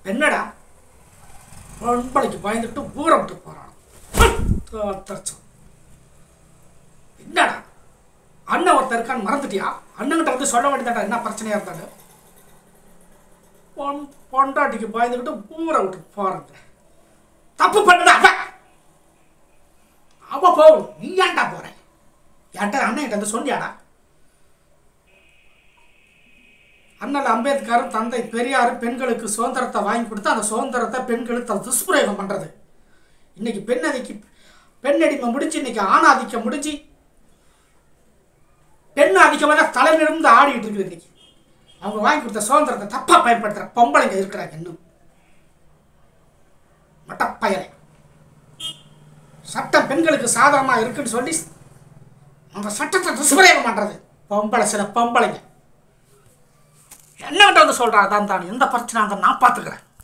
என்னடா பொம்பளைக்கு பயந்துட்டு ஊரை விட்டு போறான் தோத்தரிச்சோம். என்னடா அண்ணன் ஒருத்தர் இருக்கான்னு மறந்துட்டியா அண்ணன்கிட்ட வந்து சொல்ல வேண்டியதாடா என்ன பிரச்சனையா இருந்தாலும் பொன் பொண்டாட்டிக்கு பயந்துக்கிட்டு ஊரை விட்டு போறேன் தப்பு பண்ணடா அவன் அவ போகணும் நீ ஏன்டா போற என்கிட்ட அண்ணன் கிட்ட வந்து சொன்னியாடா அண்ணல் அம்பேத்கரும் தந்தை பெரியார் பெண்களுக்கு சுதந்திரத்தை வாங்கி கொடுத்து அந்த சுதந்திரத்தை பெண்களுக்கு அது துஷ்பிரயோகம் பண்ணுறது இன்னைக்கு பெண்ணதிக்கு பெண்ணடிமை முடிச்சு இன்னைக்கு ஆணாதிக்கம் முடிச்சு பெண் ஆதிக்கமாக தான் தலை நிமிர்ந்து ஆடிட்டு இருக்குது இன்னைக்கு அவங்க வாங்கி கொடுத்த சுதந்திரத்தை தப்பாக பயன்படுத்துகிற பொம்பளைங்க இருக்கிறாங்க இன்னும் மட்டப்பயலை சட்டம் பெண்களுக்கு சாதகமாக இருக்குன்னு சொல்லி அந்த சட்டத்தை துஷ்பிரயோகம் பண்ணுறது பொம்பளை சில பொம்பளைங்க என்னகிட்ட வந்து சொல்கிறா அதான் தான் எந்த பிரச்சனை இருந்தாலும் நான் பார்த்துக்கிறேன்